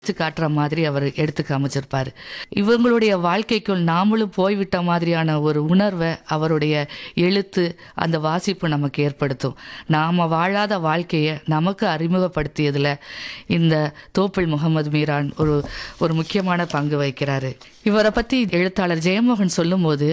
எடுத்து காட்டுற மாதிரி அவர் எடுத்து காமிச்சிருப்பாரு இவங்களுடைய வாழ்க்கைக்குள் நாமளும் போய்விட்ட மாதிரியான ஒரு உணர்வை அவருடைய எழுத்து அந்த வாசிப்பு நமக்கு ஏற்படுத்தும் நாம வாழாத வாழ்க்கையை நமக்கு அறிமுகப்படுத்தியதுல இந்த தோப்பில் முகமது மீரான் ஒரு ஒரு முக்கியமான பங்கு வகிக்கிறாரு இவரை பத்தி எழுத்தாளர் ஜெயமோகன் சொல்லும்போது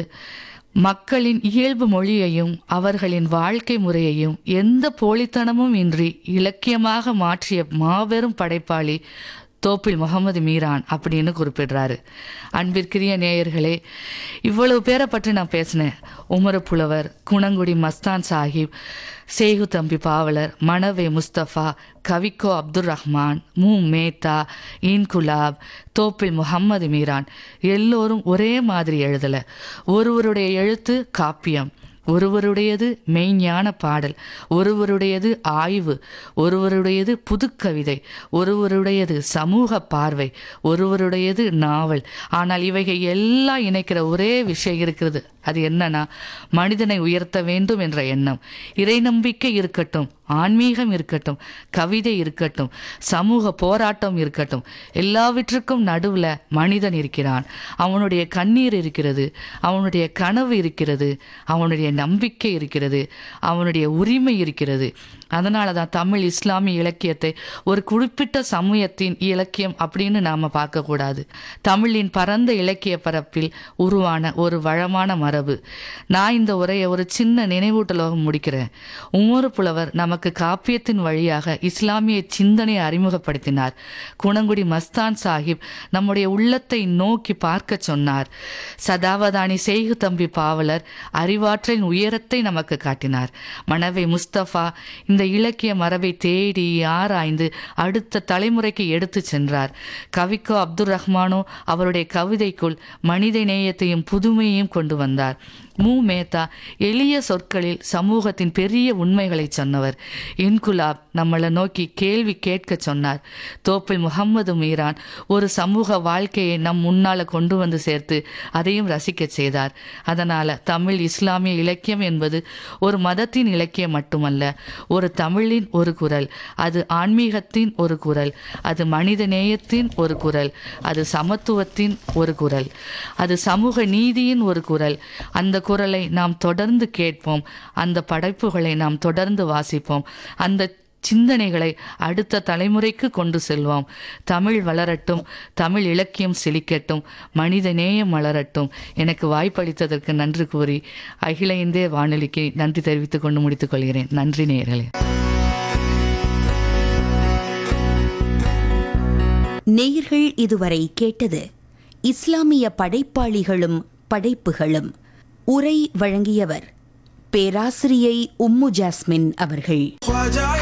மக்களின் இயல்பு மொழியையும் அவர்களின் வாழ்க்கை முறையையும் எந்த போலித்தனமும் இன்றி இலக்கியமாக மாற்றிய மாபெரும் படைப்பாளி தோப்பில் முகமது மீரான் அப்படின்னு குறிப்பிடுறாரு அன்பிற்குரிய நேயர்களே இவ்வளவு பேரை பற்றி நான் பேசினேன் உமரு புலவர் குணங்குடி மஸ்தான் சாஹிப் சேகு தம்பி பாவலர் மணவே முஸ்தபா கவிக்கோ அப்துல் ரஹ்மான் மு மேத்தா இன்குலாப் தோப்பில் முகம்மது மீரான் எல்லோரும் ஒரே மாதிரி எழுதல ஒருவருடைய எழுத்து காப்பியம் ஒருவருடையது மெய்ஞான பாடல் ஒருவருடையது ஆய்வு ஒருவருடையது புதுக்கவிதை ஒருவருடையது சமூக பார்வை ஒருவருடையது நாவல் ஆனால் இவைகள் எல்லாம் இணைக்கிற ஒரே விஷயம் இருக்கிறது அது என்னன்னா மனிதனை உயர்த்த வேண்டும் என்ற எண்ணம் இறை நம்பிக்கை இருக்கட்டும் ஆன்மீகம் இருக்கட்டும் கவிதை இருக்கட்டும் சமூக போராட்டம் இருக்கட்டும் எல்லாவற்றுக்கும் நடுவுல மனிதன் இருக்கிறான் அவனுடைய கண்ணீர் இருக்கிறது அவனுடைய கனவு இருக்கிறது அவனுடைய நம்பிக்கை இருக்கிறது அவனுடைய உரிமை இருக்கிறது அதனால தான் தமிழ் இஸ்லாமிய இலக்கியத்தை ஒரு குறிப்பிட்ட சமூகத்தின் இலக்கியம் அப்படின்னு நாம பார்க்கக்கூடாது தமிழின் பரந்த இலக்கிய பரப்பில் உருவான ஒரு வளமான மரபு நான் இந்த உரையை ஒரு சின்ன நினைவூட்டலாக முடிக்கிறேன் உமரு புலவர் நமக்கு காப்பியத்தின் வழியாக இஸ்லாமிய சிந்தனையை அறிமுகப்படுத்தினார் குணங்குடி மஸ்தான் சாஹிப் நம்முடைய உள்ளத்தை நோக்கி பார்க்க சொன்னார் சதாவதானி செய்கு தம்பி பாவலர் அறிவாற்றலின் உயரத்தை நமக்கு காட்டினார் மணவை முஸ்தபா இந்த இலக்கிய மரபை தேடி ஆராய்ந்து அடுத்த தலைமுறைக்கு எடுத்து சென்றார் கவிக்கோ அப்துல் ரஹ்மானோ அவருடைய கவிதைக்குள் மனித நேயத்தையும் புதுமையையும் கொண்டு வந்தார் மு மேத்தா எளிய சொற்களில் சமூகத்தின் பெரிய உண்மைகளை சொன்னவர் இன்குலாப் நம்மளை நோக்கி கேள்வி கேட்க சொன்னார் தோப்பில் முகம்மது மீரான் ஒரு சமூக வாழ்க்கையை நம் முன்னால கொண்டு வந்து சேர்த்து அதையும் ரசிக்க செய்தார் அதனால தமிழ் இஸ்லாமிய இலக்கியம் என்பது ஒரு மதத்தின் இலக்கியம் மட்டுமல்ல ஒரு தமிழின் ஒரு குரல் அது ஆன்மீகத்தின் ஒரு குரல் அது மனித நேயத்தின் ஒரு குரல் அது சமத்துவத்தின் ஒரு குரல் அது சமூக நீதியின் ஒரு குரல் அந்த குரலை நாம் தொடர்ந்து கேட்போம் அந்த படைப்புகளை நாம் தொடர்ந்து வாசிப்போம் அந்த சிந்தனைகளை அடுத்த தலைமுறைக்கு கொண்டு செல்வோம் தமிழ் வளரட்டும் தமிழ் இலக்கியம் செழிக்கட்டும் மனித நேயம் வளரட்டும் எனக்கு வாய்ப்பளித்ததற்கு நன்றி கூறி அகில இந்திய வானொலிக்கு நன்றி தெரிவித்துக் கொண்டு முடித்துக் கொள்கிறேன் நன்றி நேயர்களே நேயர்கள் இதுவரை கேட்டது இஸ்லாமிய படைப்பாளிகளும் படைப்புகளும் உரை வழங்கியவர் பேராசிரியை உம்மு ஜாஸ்மின் அவர்கள்